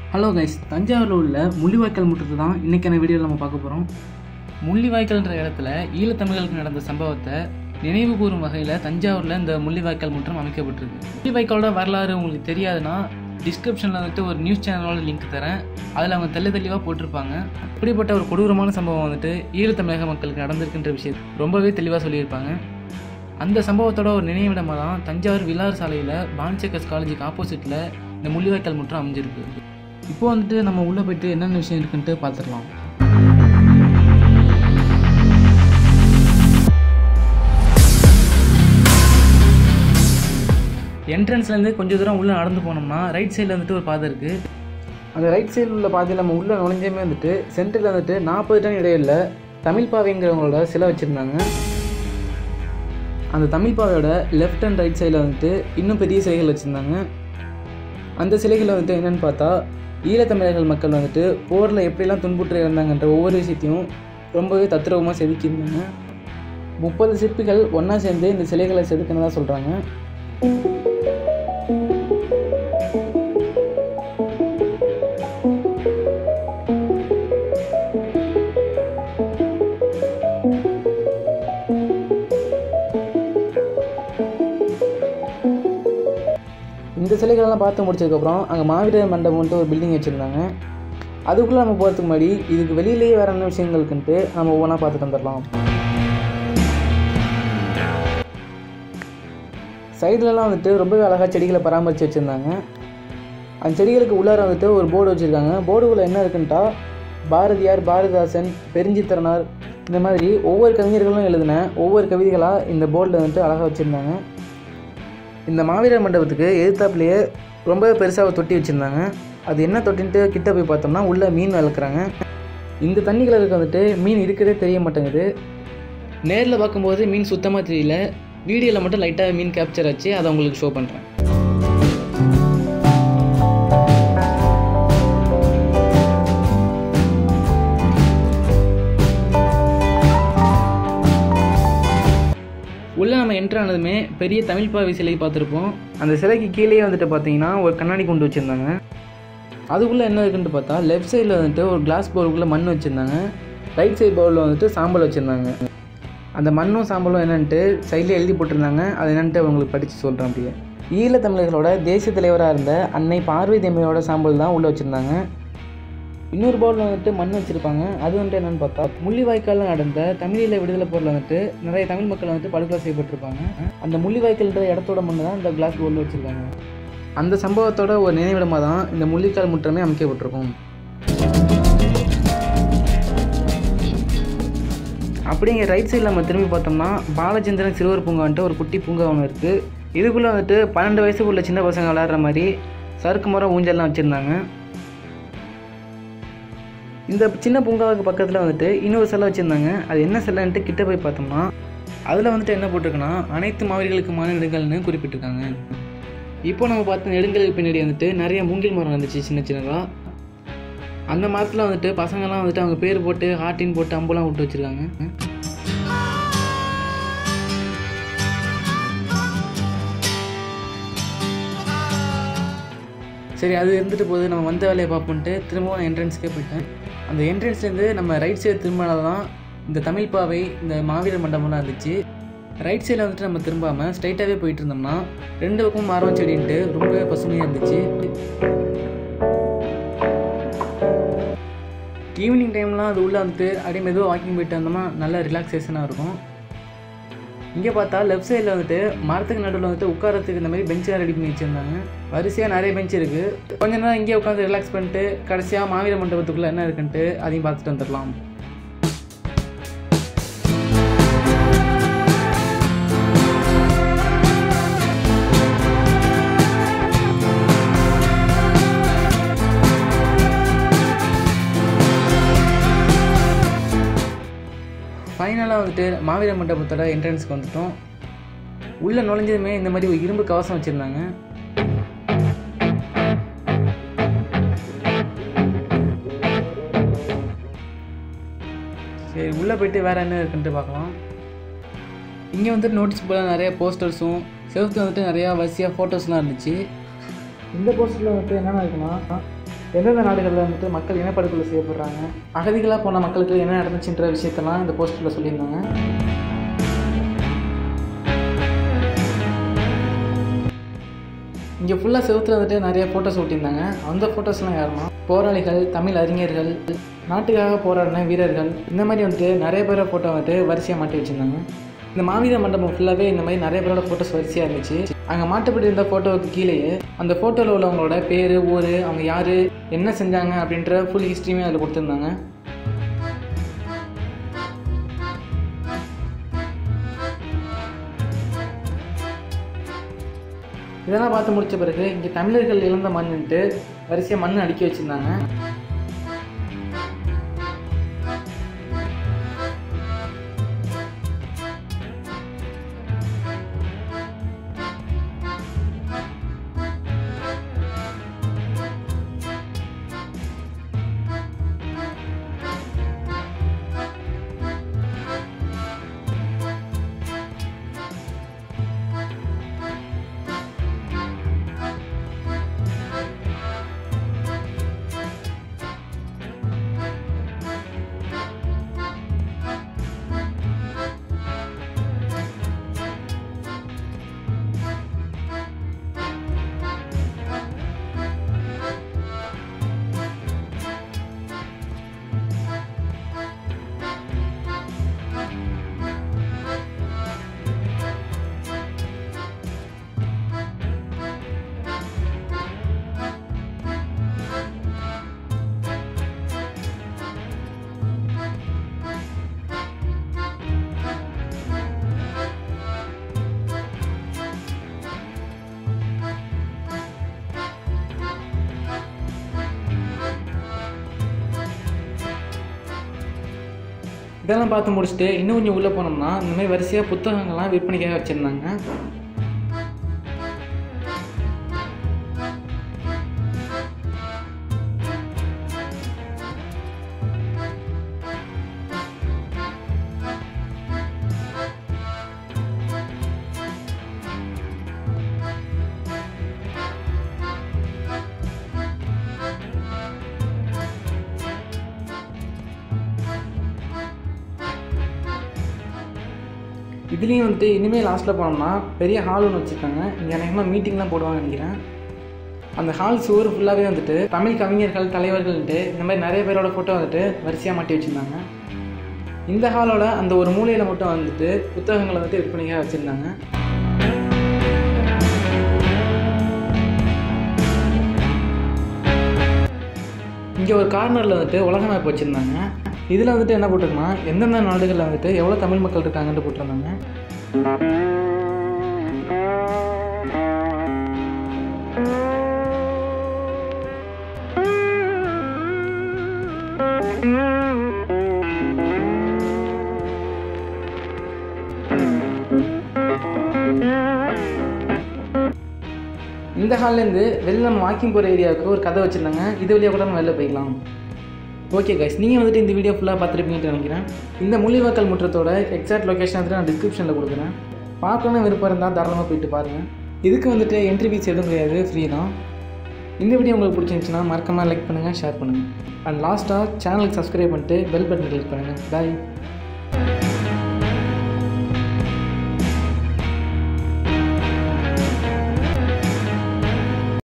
hello guys தஞ்சாவூரில் உள்ள முள்ளிவாய்க்கால் முற்றத்தை தான் இன்றைக்கான வீடியோவில் நம்ம பார்க்க போகிறோம் முள்ளிவாய்க்கால்ன்ற இடத்துல ஈழத்தமிழர்களுக்கு நடந்த சம்பவத்தை நினைவு கூறும் வகையில் தஞ்சாவூரில் இந்த முள்ளிவாய்க்கால் முற்றம் அமைக்கப்பட்டிருக்கு முள்ளிவாய்க்காலோட வரலாறு உங்களுக்கு தெரியாதுன்னா டிஸ்கிரிப்ஷனில் வந்துட்டு ஒரு நியூஸ் சேனலோட லிங்க் தரேன் அதில் அவங்க தெள்ள தெளிவாக போட்டிருப்பாங்க இப்படிப்பட்ட ஒரு கொடூரமான சம்பவம் வந்துட்டு ஈழத்தமிழக மக்களுக்கு நடந்திருக்குன்ற விஷயம் ரொம்பவே தெளிவாக சொல்லியிருப்பாங்க அந்த சம்பவத்தோட ஒரு நினைவிடமாக தான் தஞ்சாவூர் விலார் சாலையில் பான்சேக்கர்ஸ் காலேஜுக்கு ஆப்போசிட்டில் இந்த முள்ளிவாய்க்கால் முற்றம் அமைஞ்சிருக்கு இப்போ வந்துட்டு நம்ம உள்ளே போயிட்டு என்னென்ன விஷயம் இருக்குன்ட்டு பார்த்துடலாம் என்ட்ரன்ஸ்லேருந்து கொஞ்சம் தூரம் உள்ளே நடந்து போனோம்னா ரைட் சைடில் வந்துட்டு ஒரு பாதை இருக்குது அந்த ரைட் சைடில் உள்ள பாதையில் நம்ம உள்ளே நுழைஞ்சமே வந்துட்டு சென்டரில் வந்துட்டு நாற்பது டன் இடையில தமிழ் பாவைங்கிறவங்களோட சிலை வச்சுருந்தாங்க அந்த தமிழ் பாவையோட லெஃப்ட் அண்ட் ரைட் சைடில் வந்துட்டு இன்னும் பெரிய சிலைகள் வச்சுருந்தாங்க அந்த சிலைகளில் வந்துட்டு என்னென்னு பார்த்தா ஈழத்தமிழர்கள் மக்கள் வந்துட்டு போரில் எப்படிலாம் துன்புற்று இருந்தாங்கன்ற ஒவ்வொரு விஷயத்தையும் ரொம்பவே தத்ரூபமாக செதுக்கியிருந்தாங்க முப்பது சிற்பிகள் ஒன்றா சேர்ந்து இந்த சிலைகளை செதுக்கினதாக சொல்கிறாங்க இந்த சிலைகளெல்லாம் பார்த்து முடிச்சதுக்கப்புறம் அங்கே மாவீரர் மண்டபம்ன்ட்டு ஒரு பில்டிங் வச்சுருந்தாங்க அதுக்குள்ளே நம்ம போகிறதுக்கு முன்னாடி இதுக்கு வெளியிலேயே வேறு என்ன விஷயங்கள் இருக்குன்ட்டு நம்ம ஒவ்வொன்றா பார்த்துட்டு வந்துடலாம் சைட்லலாம் வந்துட்டு ரொம்பவே அழகாக செடிகளை பராமரித்து வச்சுருந்தாங்க அந்த செடிகளுக்கு உள்ளார வந்துட்டு ஒரு போர்டு வச்சுருக்காங்க போர்டுக்குள்ளே என்ன இருக்குன்ட்டா பாரதியார் பாரதிதாசன் பெருஞ்சித்திரனார் இந்த மாதிரி ஒவ்வொரு கவிஞர்களும் எழுதின ஒவ்வொரு கவிதைகளாக இந்த போர்டில் வந்துட்டு அழகாக வச்சுருந்தாங்க இந்த மாவீரர் மண்டபத்துக்கு எதிர்த்தாப்புலேயே ரொம்ப பெருசாக ஒரு தொட்டி வச்சுருந்தாங்க அது என்ன தொட்டின்ட்டு கிட்ட போய் பார்த்தோம்னா உள்ளே மீன் வளர்க்குறாங்க இந்த தண்ணி கலருக்கு வந்துட்டு மீன் இருக்கிறதே தெரிய மாட்டேங்குது நேரில் பார்க்கும்போது மீன் சுத்தமாக தெரியல வீடியோவில் மட்டும் லைட்டாக மீன் கேப்சர் ஆச்சு அதை உங்களுக்கு ஷோ பண்ணுறேன் உள்ளே நம்ம என்ட்ரு ஆனதுமே பெரிய தமிழ் பாவை சிலை பார்த்துருப்போம் அந்த சிலைக்கு கீழே வந்துட்டு பார்த்தீங்கன்னா ஒரு கண்ணாடி கொண்டு வச்சுருந்தாங்க அதுக்குள்ளே என்ன இருக்குன்ட்டு பார்த்தா லெஃப்ட் சைடில் வந்துட்டு ஒரு கிளாஸ் பவுலுக்குள்ளே மண் வச்சுருந்தாங்க ரைட் சைடு பவுலில் வந்துட்டு சாம்பல் வச்சுருந்தாங்க அந்த மண்ணும் சாம்பலும் என்னன்ட்டு சைடில் எழுதி போட்டிருந்தாங்க அது என்னன்ட்டு உங்களுக்கு படித்து சொல்கிறேன் அப்படியே ஈழத்தமிழர்களோட தேசிய தலைவராக இருந்த அன்னை பார்வை தேமையோட சாம்பல் தான் உள்ளே வச்சுருந்தாங்க இன்னொரு பவுலில் வந்துட்டு மண் வச்சுருப்பாங்க அது வந்துட்டு என்னென்னு பார்த்தா முள்ளிவாய்க்காலில் நடந்த தமிழீழ விடுதலை போரில் வந்துட்டு நிறைய தமிழ் மக்கள் வந்துட்டு படுகொலை செய்யப்பட்டிருப்பாங்க அந்த முள்ளிவாய்க்கால்ன்ற இடத்தோட மண்ணு தான் இந்த கிளாஸ் பவுலில் வச்சுருக்காங்க அந்த சம்பவத்தோட ஒரு நினைவிடமாக தான் இந்த முள்ளிக்கால் முற்றமே அமைக்கப்பட்டிருக்கும் அப்படிங்க ரைட் சைடில் நம்ம திரும்பி பார்த்தோம்னா பாலச்சந்திரன் சிறுவர் பூங்கா வந்துட்டு ஒரு குட்டி பூங்கா ஒன்று இருக்குது இதுக்குள்ளே வந்துட்டு பன்னெண்டு வயசுக்குள்ள சின்ன பசங்க விளையாடுற மாதிரி சறுக்கு மரம் ஊஞ்சல்லாம் வச்சுருந்தாங்க இந்த சின்ன பூங்காவுக்கு பக்கத்தில் வந்துட்டு இன்னொரு சிலை வச்சுருந்தாங்க அது என்ன சிலைன்ட்டு கிட்ட போய் பார்த்தோம்னா அதில் வந்துட்டு என்ன போட்டிருக்குன்னா அனைத்து மாவீரர்களுக்குமான நெடுங்கல்னு குறிப்பிட்டிருக்காங்க இப்போ நம்ம பார்த்த நெடுங்கலுக்கு பின்னாடி வந்துட்டு நிறைய மூங்கில் மரம் வந்துச்சு சின்ன சின்னதாக அந்த மரத்தில் வந்துட்டு பசங்கள்லாம் வந்துட்டு அவங்க பேர் போட்டு ஹார்டின் போட்டு அம்புலாம் விட்டு வச்சுருக்காங்க சரி அது இருந்துட்டு போது நம்ம வந்த வேலையை பார்ப்போன்ட்டு திரும்பவும் என்ட்ரன்ஸ்க்கே போயிட்டேன் அந்த என்ட்ரன்ஸ்லேருந்து நம்ம ரைட் சைடு திரும்பினா தான் இந்த தமிழ் பாவை இந்த மாவீரர் மண்டபம்லாம் இருந்துச்சு ரைட் சைடில் வந்துட்டு நம்ம திரும்பாமல் ஸ்ட்ரைட்டாகவே போயிட்டு இருந்தோம்னா ரெண்டு பக்கமும் மரம் செடின்ட்டு ரொம்பவே பசுமையாக இருந்துச்சு ஈவினிங் டைம்லாம் அது உள்ளே வந்துட்டு அப்படியே மெதுவாக வாக்கிங் போயிட்டு வந்தோம்னா நல்ல ரிலாக்ஸேஷனாக இருக்கும் இங்கே பார்த்தா லெஃப்ட் சைடில் வந்துட்டு மரத்துக்கு நடுவில் வந்துட்டு உட்காரத்துக்கு இந்த மாதிரி பெஞ்செலாம் ரெடி பண்ணி வச்சுருந்தாங்க வரிசையாக நிறைய பெஞ்ச் இருக்குது கொஞ்ச நேரம் இங்கேயே உட்காந்து ரிலாக்ஸ் பண்ணிட்டு கடைசியாக மாவீர மண்டபத்துக்குள்ளே என்ன இருக்குன்ட்டு அதையும் பார்த்துட்டு வந்துடலாம் ஃபைனலாக வந்துட்டு மாவீர மண்டபத்தோட என்ட்ரன்ஸ்க்கு வந்துட்டோம் உள்ளே நுழைஞ்சதுமே இந்த மாதிரி ஒரு இரும்பு கவசம் வச்சுருந்தாங்க சரி உள்ளே போயிட்டு வேறு என்ன இருக்குன்ட்டு பார்க்கலாம் இங்கே வந்துட்டு நோட்டீஸ் போர்டில் நிறைய போஸ்டர்ஸும் செவத்துல வந்துட்டு நிறையா வரிசையாக ஃபோட்டோஸ்லாம் இருந்துச்சு இந்த போஸ்டரில் வந்துட்டு என்னென்ன இருக்குன்னா எந்தெந்த நாடுகளில் வந்துட்டு மக்கள் இனப்படுகொலை செய்யப்படுறாங்க அகதிகளாக போன மக்களுக்கு என்ன நடந்துச்சுன்ற விஷயத்தெல்லாம் இந்த போஸ்டரில் சொல்லியிருந்தாங்க இங்கே ஃபுல்லாக செவுத்துல வந்துட்டு நிறைய ஃபோட்டோஸ் ஒட்டியிருந்தாங்க அந்த ஃபோட்டோஸ்லாம் யாருன்னா போராளிகள் தமிழ் அறிஞர்கள் நாட்டுக்காக போராடின வீரர்கள் இந்த மாதிரி வந்துட்டு நிறைய பேரோட ஃபோட்டோ வந்துட்டு வரிசையாக மாட்டி வச்சுருந்தாங்க இந்த மாவீர மண்டபம் ஃபுல்லாகவே இந்த மாதிரி நிறைய பேரோட ஃபோட்டோஸ் வரிசையாக இருந்துச்சு அங்கே மாட்டப்பட்டு இருந்த ஃபோட்டோவுக்கு கீழேயே அந்த ஃபோட்டோவில் உள்ளவங்களோட பேர் ஊர் அவங்க யார் என்ன செஞ்சாங்க அப்படின்ற ஃபுல் ஹிஸ்ட்ரியுமே அதில் கொடுத்துருந்தாங்க இதெல்லாம் பார்த்து முடிச்ச பிறகு இங்கே தமிழர்கள் இழந்த மண்ணுன்ட்டு வரிசையாக மண் அடுக்கி வச்சுருந்தாங்க இதெல்லாம் பார்த்து முடிச்சுட்டு இன்னும் கொஞ்சம் உள்ளே போனோம்னா இந்த மாதிரி வரிசையாக புத்தகங்கள்லாம் விற்பனைக்காக வச்சுருந்தாங்க இதுலேயும் வந்துட்டு இனிமேல் லாஸ்ட்டில் போனோம்னா பெரிய ஹால் ஒன்று வச்சுருக்காங்க இங்கே அநேகமாக மீட்டிங்லாம் போடுவாங்கன்னு நினைக்கிறேன் அந்த ஹால் சுவர் ஃபுல்லாகவே வந்துட்டு தமிழ் கவிஞர்கள் தலைவர்கள்ன்ட்டு இந்த மாதிரி நிறைய பேரோட ஃபோட்டோ வந்துட்டு வரிசையாக மாட்டி வச்சுருந்தாங்க இந்த ஹாலோட அந்த ஒரு மூலையில் மட்டும் வந்துட்டு புத்தகங்களை வந்துட்டு விற்பனையாக வச்சுருந்தாங்க இங்கே ஒரு கார்னரில் வந்துட்டு உலக மேப் வச்சுருந்தாங்க இதில் வந்துட்டு என்ன போட்டிருக்குன்னா எந்தெந்த நாடுகளில் வந்துட்டு எவ்வளோ தமிழ் மக்கள் இருக்காங்கன்ட்டு போட்டிருந்தாங்க இந்த ஹால்லேருந்து வெளில நம்ம வாக்கிங் போகிற ஏரியாவுக்கு ஒரு கதை வச்சுருந்தாங்க இது வழியாக கூட நம்ம வெளில போய்க்கலாம் ஓகே கைஸ் நீங்கள் வந்துட்டு இந்த வீடியோ ஃபுல்லாக பார்த்துருப்பீங்கன்னு நினைக்கிறேன் இந்த முள்ளிவாக்கல் முற்றத்தோட எக்ஸாக்ட் லொக்கேஷன் வந்துட்டு நான் டிஸ்கிரிப்ஷனில் கொடுக்குறேன் பார்க்கணும் விருப்பம் இருந்தால் தாராளமாக போயிட்டு பாருங்கள் இதுக்கு வந்துட்டு என்ட்ரி ஃபீஸ் எதுவும் கிடையாது ஃப்ரீ தான் இந்த வீடியோ உங்களுக்கு பிடிச்சிருந்துச்சுன்னா மறக்காமல் லைக் பண்ணுங்கள் ஷேர் பண்ணுங்கள் அண்ட் லாஸ்ட்டாக சேனலுக்கு சப்ஸ்கிரைப் பண்ணிட்டு பெல் பட்டன் கிளிக் பண்ணுங்கள் பாய்